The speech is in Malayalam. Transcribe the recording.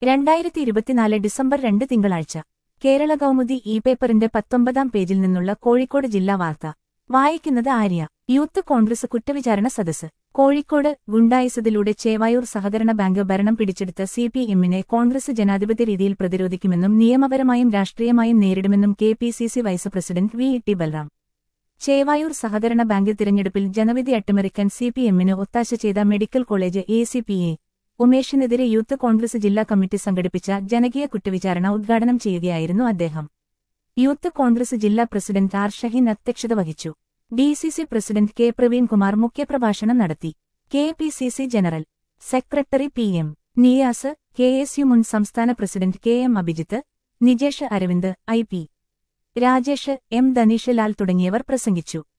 രണ്ടായിരത്തി ഇരുപത്തിനാല് ഡിസംബർ രണ്ട് തിങ്കളാഴ്ച കേരള കൗമുദി ഇ പേപ്പറിന്റെ പത്തൊമ്പതാം പേജിൽ നിന്നുള്ള കോഴിക്കോട് ജില്ലാ വാർത്ത വായിക്കുന്നത് ആര്യ യൂത്ത് കോൺഗ്രസ് കുറ്റവിചാരണ സദസ് കോഴിക്കോട് ഗുണ്ടായിസത്തിലൂടെ ചേവായൂർ സഹകരണ ബാങ്ക് ഭരണം പിടിച്ചെടുത്ത സി പി എമ്മിനെ കോൺഗ്രസ് ജനാധിപത്യ രീതിയിൽ പ്രതിരോധിക്കുമെന്നും നിയമപരമായും രാഷ്ട്രീയമായും നേരിടുമെന്നും K P C C vice president V E T Balram Chevayur സഹകരണ ബാങ്ക് തിരഞ്ഞെടുപ്പിൽ ജനവിധി അട്ടിമറിക്കാൻ സി പി എമ്മിന് ഒത്താശ ചെയ്ത medical college A C P A ഉമേഷിനെതിരെ യൂത്ത് കോൺഗ്രസ് ജില്ലാ കമ്മിറ്റി സംഘടിപ്പിച്ച ജനകീയ കുറ്റവിചാരണ ഉദ്ഘാടനം ചെയ്യുകയായിരുന്നു അദ്ദേഹം യൂത്ത് കോൺഗ്രസ് ജില്ലാ പ്രസിഡന്റ് ആർ ഷഹീൻ അധ്യക്ഷത വഹിച്ചു D C C president K Praveenkumar മുഖ്യപ്രഭാഷണം നടത്തി K P C C general secretary P M Niyas K S U മുൻ സംസ്ഥാന പ്രസിഡന്റ് K M Abhijith Nijesh Aravind I P Rajesh M Dhaneesh Lal തുടങ്ങിയവർ പ്രസംഗിച്ചു